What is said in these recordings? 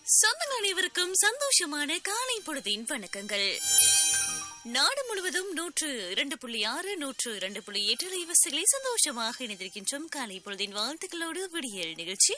சொந்தங்கள் அனைவருக்கும் சந்தோஷமான காலை பொழுதின் வணக்கங்கள் நாடு முழுவதும் நூற்று இரண்டு புள்ளி ஆறு நூற்று இரண்டு புள்ளி எட்டு அலைவரிசைகளை சந்தோஷமாக இணைந்திருக்கின்றோம் காலை பொழுதின் வாழ்த்துக்களோடு விடியல் நிகழ்ச்சி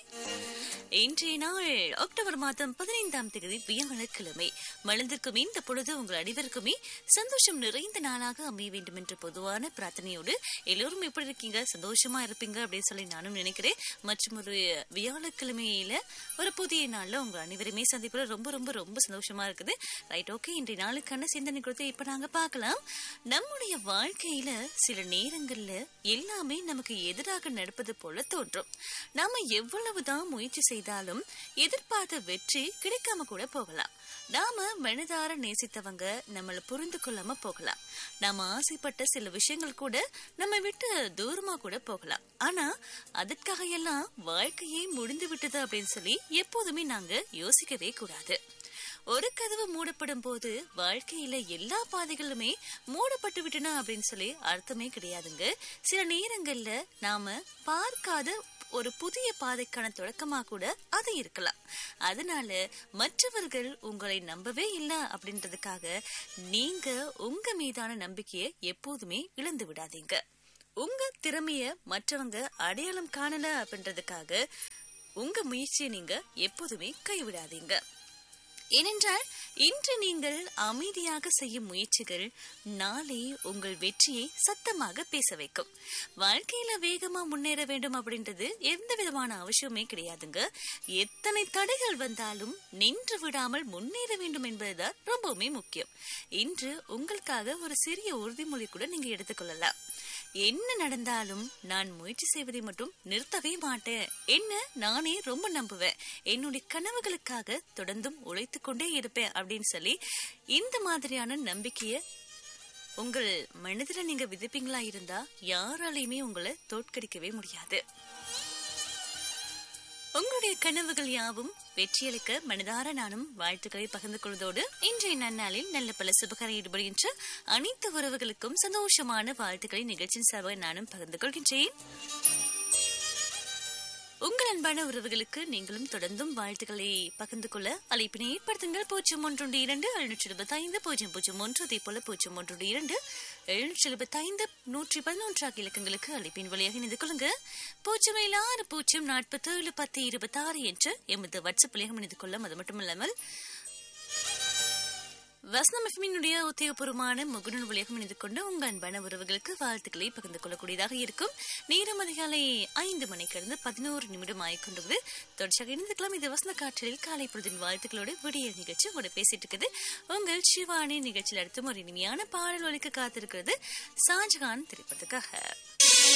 இன்றைய நாள் அக்டோபர் மாதம் பதினைந்தாம் தேதி வியாழக்கிழமை மலர்ந்திருக்கும் இந்த பொழுது உங்கள் அனைவருக்குமே சந்தோஷம் நிறைந்த நாளாக அமைய வேண்டும் என்ற பொதுவான பிரார்த்தனையோடு எல்லோரும் எப்படி இருக்கீங்க சந்தோஷமா இருப்பீங்க அப்படின்னு சொல்லி நானும் நினைக்கிறேன் மற்றும் ஒரு வியாழக்கிழமையில ஒரு புதிய நாள்ல உங்க அனைவருமே சந்திப்புல ரொம்ப ரொம்ப ரொம்ப சந்தோஷமா இருக்குது ரைட் ஓகே இன்றைய நாளுக்கான சிந்தனை கொடுத்து இப்ப நாங்க பார்க்கலாம் நம்முடைய வாழ்க்கையில சில நேரங்கள்ல எல்லாமே நமக்கு எதிராக நடப்பது போல தோன்றும் நாம எவ்வளவுதான் முயற்சி செய்தாலும் எதிர்பார்த்த வெற்றி கிடைக்காம கூட போகலாம் நாம மனதார நேசித்தவங்க நம்மள புரிந்து கொள்ளாம போகலாம் நாம ஆசைப்பட்ட சில விஷயங்கள் கூட நம்ம விட்டு தூரமா கூட போகலாம் ஆனா அதற்காக எல்லாம் வாழ்க்கையே முடிந்து விட்டது அப்படின்னு சொல்லி எப்போதுமே நாங்க யோசிக்கவே கூடாது ஒரு கதவு மூடப்படும் போது வாழ்க்கையில எல்லா பாதைகளுமே மூடப்பட்டு விட்டன அப்படின்னு சொல்லி அர்த்தமே கிடையாதுங்க சில நேரங்கள்ல நாம பார்க்காத ஒரு புதிய பாதைக்கான தொடக்கமா கூட அது இருக்கலாம் அதனால மற்றவர்கள் உங்களை நம்பவே இல்லை அப்படின்றதுக்காக நீங்க உங்க மீதான நம்பிக்கையை எப்போதுமே இழந்து விடாதீங்க உங்க திறமைய மற்றவங்க அடையாளம் காணல அப்படின்றதுக்காக உங்க முயற்சியை நீங்க எப்போதுமே கைவிடாதீங்க ஏனென்றால் இன்று நீங்கள் அமைதியாக செய்யும் முயற்சிகள் நாளை உங்கள் வெற்றியை சத்தமாக பேச வைக்கும் வாழ்க்கையில வேகமா முன்னேற வேண்டும் அப்படின்றது எந்த விதமான அவசியமே கிடையாதுங்க எத்தனை தடைகள் வந்தாலும் நின்று விடாமல் முன்னேற வேண்டும் என்பதுதான் ரொம்பவுமே முக்கியம் இன்று உங்களுக்காக ஒரு சிறிய உறுதிமொழி கூட நீங்க எடுத்துக்கொள்ளலாம் என்ன நடந்தாலும் நான் முயற்சி செய்வதை மட்டும் நிறுத்தவே மாட்டேன் என்ன நானே ரொம்ப நம்புவேன் என்னுடைய கனவுகளுக்காக தொடர்ந்தும் உழைத்து கொண்டே இருப்பேன் அப்படின்னு சொல்லி இந்த மாதிரியான நம்பிக்கைய உங்கள் மனதில நீங்க விதிப்பீங்களா இருந்தா யாராலையுமே உங்களை தோற்கடிக்கவே முடியாது உங்களுடைய கனவுகள் யாவும் வெற்றியளிக்க மனதார நானும் வாழ்த்துக்களை பகிர்ந்து கொள்வதோடு இன்றைய நன்னாளில் நல்ல பல சுபகர ஈடுபடுகின்ற அனைத்து உறவுகளுக்கும் சந்தோஷமான வாழ்த்துக்களை நிகழ்ச்சியின் சார்பாக நானும் பகிர்ந்து கொள்கின்றேன் உங்கள் அன்பான உறவுகளுக்கு நீங்களும் தொடர்ந்தும் வாழ்த்துக்களை பகிர்ந்து கொள்ள அழைப்பினை ஏற்படுத்துங்கள் பூஜ்ஜியம் ஒன்று இரண்டு எழுநூற்றி இருபத்தி ஐந்து பூஜ்ஜியம் பூஜ்ஜியம் ஒன்று அதே போல பூஜ்ஜியம் ஒன்று இரண்டு எழுநூற்றி எழுபத்தி ஐந்து நூற்றி பதினொன்று ஆகிய இலக்கங்களுக்கு அழைப்பின் வழியாக இணைந்து கொள்ளுங்க பூஜ்ஜியம் ஏழு ஆறு பூஜ்ஜியம் நாற்பத்தி ஏழு பத்து இருபத்தி ஆறு என்று எமது வாட்ஸ்அப் வழியாக இணைந்து கொள்ளும் அது மட்டுமல்லாமல் வசனம் எஃப்மினுடைய உத்தியோகபூர்வமான முகநூல் வழியாக இணைந்து கொண்டு உங்க அன்பான உறவுகளுக்கு வாழ்த்துக்களை பகிர்ந்து கொள்ளக்கூடியதாக இருக்கும் நேரம் அதிகாலை ஐந்து மணிக்கு இருந்து பதினோரு நிமிடம் ஆகிக்கொண்டது தொடர்ச்சியாக இணைந்துக்கலாம் இது வசந்த காற்றலில் காலை பொழுதின் வாழ்த்துக்களோடு விடிய நிகழ்ச்சி உங்களோட பேசிட்டு இருக்குது உங்கள் சிவானி நிகழ்ச்சியில் அடுத்தும் ஒரு இனிமையான பாடல் ஒலிக்க காத்திருக்கிறது ஷாஜகான் திரைப்படத்துக்காக